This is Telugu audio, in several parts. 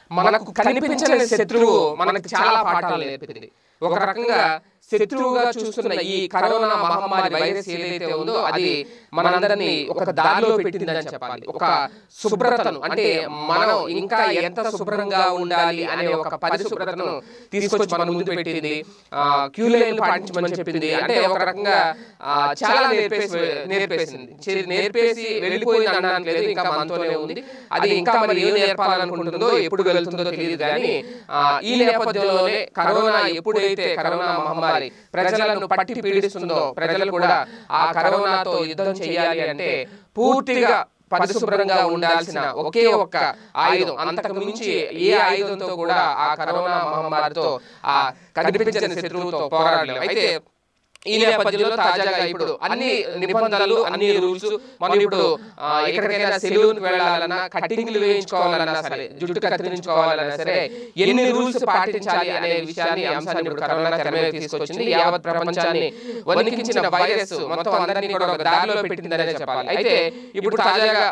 మనకు కనిపించని శత్రువు మనకు చాలా పాఠాలు నేర్పింది ఒక రకంగా శత్రువుగా చూస్తున్న ఈ కరోనా మహమ్మారి వైరస్ ఏదైతే ఉందో అది మనందరినీ ఒక దారిలో పెట్టిందని చెప్పాలి ఒక శుభ్రతను అంటే మనం ఇంకా ఎంత శుభ్రంగా ఉండాలి అనే ఒక పరిశుభ్రతను తీసుకొచ్చి మన ముందు పెట్టింది క్యూ లైన్ పాటించమని చెప్పింది అంటే ఒక రకంగా ఆ, చాలా నేర్పేసి నేర్పేసింది చి- నేర్పేసి వెళ్ళిపోయింది అనడానికి లేదు ఇంకా మనతోనే ఉంది అది ఇంకా మరి ఏం నేర్పాలనుకుంటుందో ఎప్పుడు వెళ్తుందో తెలియదు కానీ ఆ, ఈ నేపథ్యంలోనే కరోనా ఎప్పుడైతే కరోనా మహమ్మారి ప్రజలను పట్టి పీడిస్తుందో ప్రజలు కూడా ఆ కరోనాతో యుద్ధం చేయాలి అంటే పూర్తిగా పరిశుభ్రంగా ఉండాల్సిన ఒకే ఒక్క ఆయుధం అంతకు మించి ఏ ఆయుధంతో కూడా ఆ కరోనా మహమ్మారితో ఆ కనిపించని శత్రువుతో పోరాడలేం అయితే ఈ నేపథ్యంలో తాజాగా ఇప్పుడు అన్ని నిబంధనలు అన్ని రూల్స్ మనం ఇప్పుడు ఆ, ఎక్కడికైనా సెలూన్ వెళ్ళాలన్నా కట్టింగ్లు వేయించుకోవాలన్నా సరే జుట్టు కత్తిరించుకోవాలన్నా సరే ఎన్ని రూల్స్ పాటించాలి అనే విషయాన్ని అంశాన్ని ఇప్పుడు కరోనా తెర మీద తీసుకొచ్చింది యావత్ ప్రపంచాన్ని వణికించిన వైరస్ మొత్తం అందరినీ కూడా ఒక దారిలో పెట్టిందనే చెప్పాలి అయితే ఇప్పుడు తాజాగా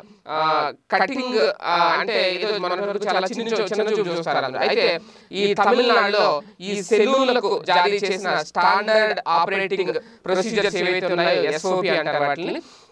కటింగ్ అంటే ఏదో మన వరకు చాలా చిన్న చూ- చిన్న చూపు చూస్తారు అందరూ అయితే ఈ తమిళనాడులో ఈ సెలూన్లకు జారీ చేసిన స్టాండర్డ్ ఆపరేటింగ్ ప్రొసీజర్స్ ఏవైతే ఉన్నాయో ఎస్ఓపి అంటారు వాటిని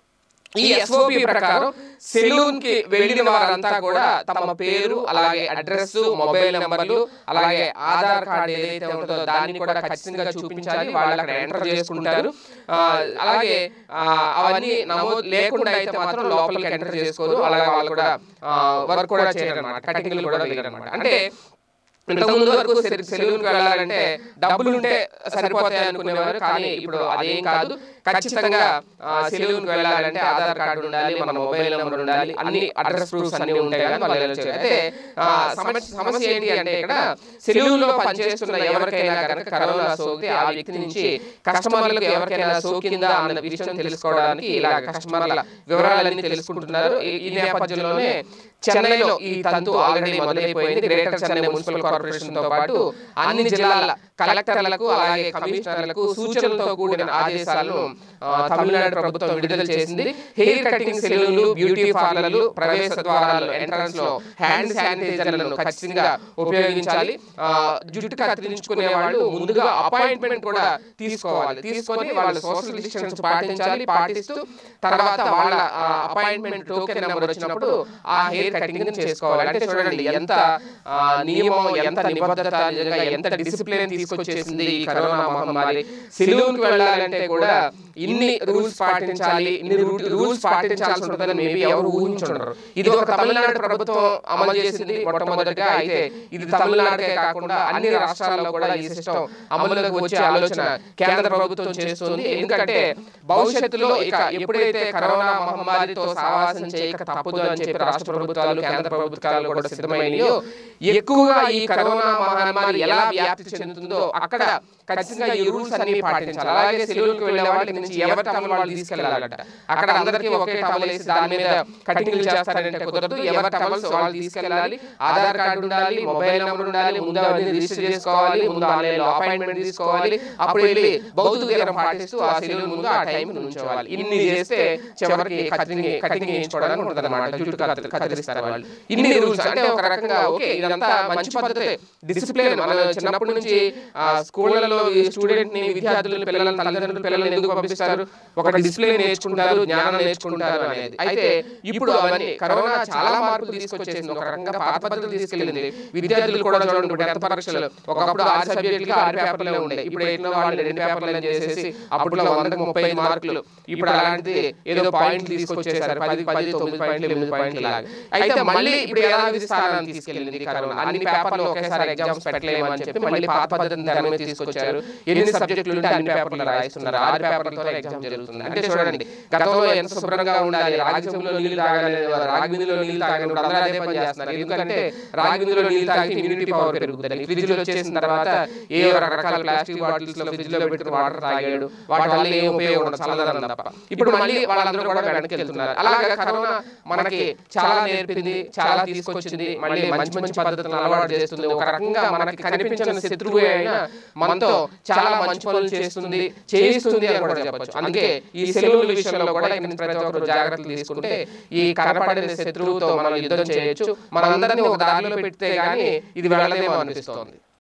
ఈ ఎస్ఓపి ప్రకారం సెలూన్ కి వెళ్ళిన వారంతా కూడా తమ పేరు అలాగే అడ్రస్ మొబైల్ నెంబర్లు అలాగే ఆధార్ కార్డు ఏదైతే ఉంటుందో దాన్ని కూడా ఖచ్చితంగా చూపించాలి వాళ్ళు అక్కడ ఎంటర్ చేసుకుంటారు ఆ, అలాగే ఆ, అవన్నీ నమోదు లేకుండా అయితే మాత్రం లోపలికి ఎంటర్ చేసుకోరు అలాగే వాళ్ళు కూడా వర్క్ కూడా చేయరు అనమాట కటింగ్లు కూడా దిగరు అనమాట అంటే ఇంతకుముందు వరకు సెలూన్కి వెళ్ళాలంటే డబ్బులు ఉంటే సరిపోతాయి అనుకునేవారు కానీ ఇప్పుడు అదేం కాదు ఖచ్చితంగా సెలూన్కి వెళ్ళాలంటే ఆధార్ కార్డు ఉండాలి మన మొబైల్ నెంబర్ ఉండాలి అన్ని అడ్రస్ ప్రూఫ్స్ అన్ని ఉంటాయి కానీ వాళ్ళు వెళ్ళొచ్చు అయితే ఆ, సమస్య సమస్య ఏంటి అంటే ఇక్కడ సెలూన్ లో పనిచేస్తున్న ఎవరికైనా కనుక కరోనా సోకితే ఆ వ్యక్తి నుంచి కస్టమర్లకు ఎవరికైనా సోకిందా అన్న విషయం తెలుసుకోవడానికి ఇలా కస్టమర్ల వివరాలన్నీ తెలుసుకుంటున్నారు ఈ- ఈ నేపథ్యంలోనే చెన్నైలో ఈ తంతు ఆల్రెడీ మొదలైపోయింది గ్రేటర్ చెన్నై మున్సిపల్ కార్పొరేషన్ తో పాటు అన్ని జిల్లాల కలెక్టర్లకు అలాగే కమిషనర్లకు సూచనలతో కూడిన ఆదేశాలను ఆ, తమిళనాడు ప్రభుత్వం విడుదల చేసింది హెయిర్ కటింగ్ సెలూన్లు బ్యూటీ పార్లర్లు ప్రవేశ ద్వారాలు ఎంట్రన్స్ లో హ్యాండ్ శానిటైజర్లను ఖచ్చితంగా ఉపయోగించాలి ఆ, జుట్టు కత్తిరించుకునే వాళ్ళు ముందుగా అపాయింట్మెంట్ కూడా తీసుకోవాలి తీసుకొని వాళ్ళు సోషల్ డిస్టెన్స్ పాటించాలి పాటిస్తూ తర్వాత వాళ్ళ అపాయింట్మెంట్ టోకెన్ నెంబర్ వచ్చినప్పుడు ఆ హెయిర్ కటింగ్ చేసుకోవాలి అంటే చూడండి ఎంత ఆ, నియమం ఎంత నిబద్ధత నిజంగా ఎంత డిసిప్లిన్ తీసుకొచ్చేసింది ఈ కరోనా మహమ్మారి సెలూన్కి వెళ్ళాలంటే కూడా ఇన్ని రూల్స్ పాటించాలి ఇన్ని రూల్స్ పాటించాల్సి ఉంటుందని మేబీ ఎవరు ఊహించుండరు ఇది ఒక తమిళనాడు ప్రభుత్వం అమలు చేసింది మొట్టమొదటిగా అయితే ఇది తమిళనాడుకే కాకుండా అన్ని రాష్ట్రాల్లో కూడా ఈ సిస్టమ్ అమలులోకి వచ్చే ఆలోచన కేంద్ర ప్రభుత్వం చేస్తుంది ఎందుకంటే భవిష్యత్తులో ఇక ఎప్పుడైతే కరోనా మహమ్మారితో సావాసం చేయక తప్పదు అని చెప్పి రాష్ట్ర ప్రభుత్వాలు కేంద్ర ప్రభుత్వాలు కూడా సిద్ధమైనయో ఎక్కువగా ఈ కరోనా మహమ్మారి ఎలా వ్యాప్తి చెందుతుందో అక్కడ ఖచ్చితంగా ఈ రూల్స్ అన్ని పాటించాలి అలాగే సెలవులకు వెళ్ళే వాళ్ళకి నుంచి ఎవరి టవల్ వాళ్ళు తీసుకెళ్ళాలట అక్కడ అందరికీ ఒకే టవల్ వేసి దాని మీద కటింగ్లు చేస్తారంటే కుదరదు ఎవరి టవల్స్ వాళ్ళు తీసుకెళ్ళాలి ఆధార్ కార్డు ఉండాలి మొబైల్ నెంబర్ ఉండాలి ముందు అవన్నీ రిజిస్టర్ చేసుకోవాలి ముందు ఆన్లైన్ లో అపాయింట్మెంట్ తీసుకోవాలి అప్పుడు వెళ్ళి భౌతిక దూరం పాటిస్తూ ఆ సెలవు ముందు ఆ టైం ఉంచోవాలి ఇన్ని చేస్తే చివరికి కటింగ్ కటింగ్ చేయించుకోవడానికి ఉంటుంది అనమాట జుట్టు కత్తి- కత్తిరిస్తారు వాళ్ళు ఇన్ని రూల్స్ అంటే ఒక రకంగా ఓకే ఇదంతా మంచి పద్ధతే డిసిప్లిన్ మన చిన్నప్పటి నుంచి ఆ, స్కూళ్ళలో ఈ స్టూడెంట్ ని విద్యార్థులను పిల్లలను తల్లిదండ్రులు పిల్లల్ని ఎందుకు పంపిస్తారు ఒక డిసిప్లిన్ నేర్చుకుంటారు జ్ఞానం నేర్చుకుంటారు అనేది అయితే ఇప్పుడు అవన్నీ కరోనా చాలా మార్పులు తీసుకొచ్చేసింది ఒక రకంగా పాత పద్ధతులు తీసుకెళ్ళింది విద్యార్థులు కూడా చూడండి ఇప్పుడు టెన్త్ పరీక్షలు ఒకప్పుడు ఆరు సబ్జెక్టులు ఆరు పేపర్లే ఉండే ఇప్పుడు ఎన్నో వాళ్ళు రెండు పేపర్లు చేసేసి అప్పట్లో వందకు ముప్పై ఐదు మార్కులు ఇప్పుడు అలాంటిది ఏదో పాయింట్లు తీసుకొచ్చేసారు పది పది తొమ్మిది పాయింట్లు ఎనిమిది పాయింట్లు ఇలాగా అయితే మళ్ళీ ఇప్పుడు ఎలా విధిస్తారని తీసుకెళ్ళింది కరోనా అన్ని పేపర్లు ఒకేసారి ఎగ్జామ్స్ పెట్టలేమని చెప్పి మళ్ళీ పాత పద్ధతిని తెర మీద తీసుకొచ్చారు ఎన్ని సబ్జెక్టులు ఉంటే అన్ని పేపర్లు రాయిస్తున్నారు ఆరు పేపర్లతో ఎగ్జామ్ జరుగుతుంది అంటే చూడండి గతంలో ఎంత శుభ్రంగా ఉండాలి రాగిజంలో నీళ్లు తాగాలి రాగి బిందులో నీళ్లు తాగని ఇప్పుడు అందరూ అదే పని చేస్తున్నారు ఎందుకంటే రాగి బిందులో నీళ్లు తాగితే ఇమ్యూనిటీ పవర్ పెరుగుతుంది ఫ్రిడ్జ్ లో వచ్చేసిన తర్వాత ఏ రకరకాల ప్లాస్టిక్ బాటిల్స్ లో ఫ్రిడ్జ్ లో పెట్టి వాటర్ తాగాడు వాటి వల్ల ఏం ఉపయోగం ఉండదు చల్లదనం తప్ప ఇప్పుడు మళ్ళీ వాళ్ళందరూ కూడా వెనక్కి వెళ్తున్నారు అలాగే కరోనా మనకి చాలా నేర్పింది చాలా తీసుకొచ్చింది మళ్ళీ మంచి మంచి పద్ధతులను అలవాటు చేస్తుంది ఒక రకంగా మనకి కనిపించిన శత్రువు అయినా మనతో చాలా మంచి పనులు చేస్తుంది చేయిస్తుంది అని కూడా చెప్పొచ్చు అందుకే ఈ సెలవుల విషయంలో కూడా ఇక నుంచి ప్రతి ఒక్కరు జాగ్రత్తలు తీసుకుంటే ఈ కనపడిన శత్రువుతో మనం యుద్ధం చేయొచ్చు మనందరినీ ఒక దారిలో పెడితే గానీ ఇది వెళ్ళదేమో అనిపిస్తోంది